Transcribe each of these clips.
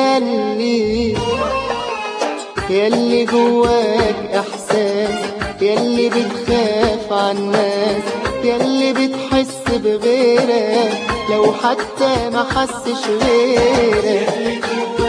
ياللي ياللي جواك احساس ياللي بتخاف عالناس ياللي بتحس بغيرك لو حتى ما حسش غيرك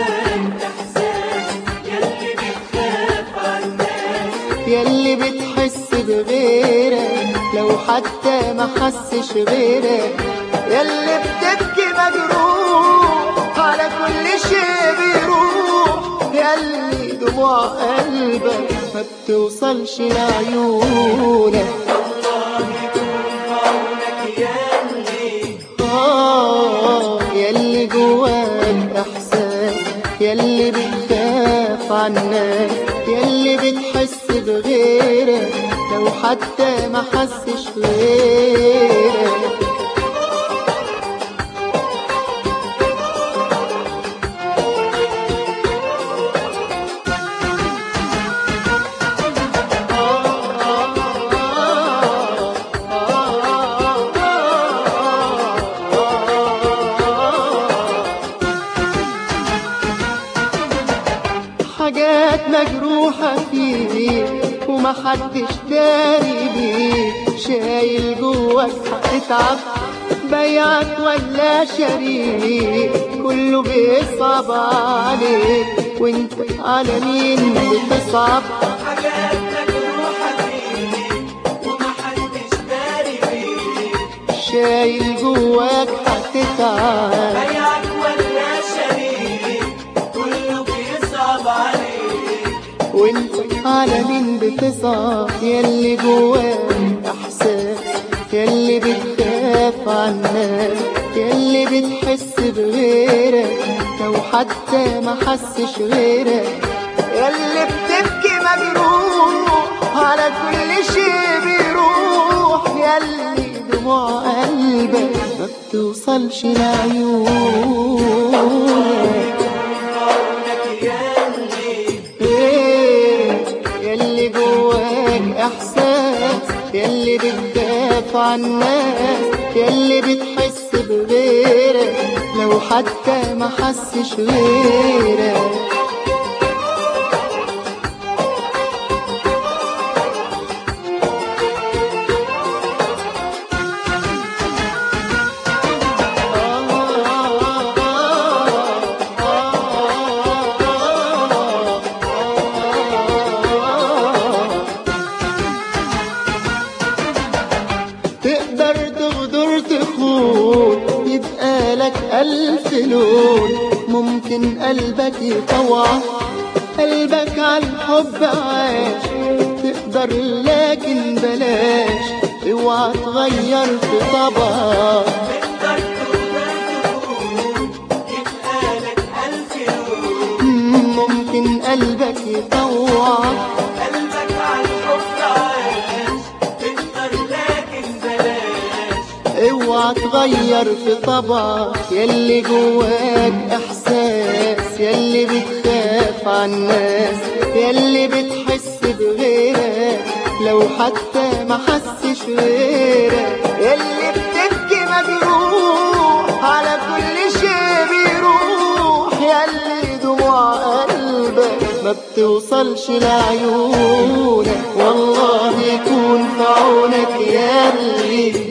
ياللي بتحس بغيرك لو حتى ما حسش غيرك ياللي بتبكي مجروح على كل شيء بيروح ياللي دموع قلبك ما بتوصلش لعيونك آه ياللي جواك إحساس ياللي بتخاف عنك ياللي بتحس بغيرك لو حتى ما حسش غيرك حاجات مجروحة فيك ومحدش داري بيك شايل جواك هتتعب بيعك ولا شريك كله بيصعب عليك وانت على مين بتصعب حاجات مجروحة فيك ومحدش داري بيك شايل جواك هتتعب بيعك ولا شريك كله بيصعب عليك وانت على مين بتصعب ياللي جواك احساس ياللي بتخاف عنك ياللي بتحس بغيرك لو حتى ما حسش غيرك ياللي بتبكي مجروح على كل شيء بيروح ياللي دموع قلبك ما بتوصلش لعيونك عونك ياللي غيرك ياللي جواك احساس ياللي بتدافع عن الناس ياللي بتحس بغيرك لو حتى ما حسش غيرك تقدر تغدر تخون يبقى لك ألف لون ممكن قلبك يطوعك قلبك عالحب عاش تقدر لكن بلاش اوعى تغير في طبعك تقدر تقدر تكون يبقى لك ألف يوم ممكن قلبك يطوعك قلبك عالحب عايش تقدر لكن بلاش اوعى تغير في طبعك ياللي جواك احساس ياللي بتخاف عن الناس ياللي بتحس بغيرك لو حتى ما حسش غيرك ياللي بتبكي مجروح على كل شيء بيروح ياللي دموع قلبك ما بتوصلش لعيونك والله يكون في عونك ياللي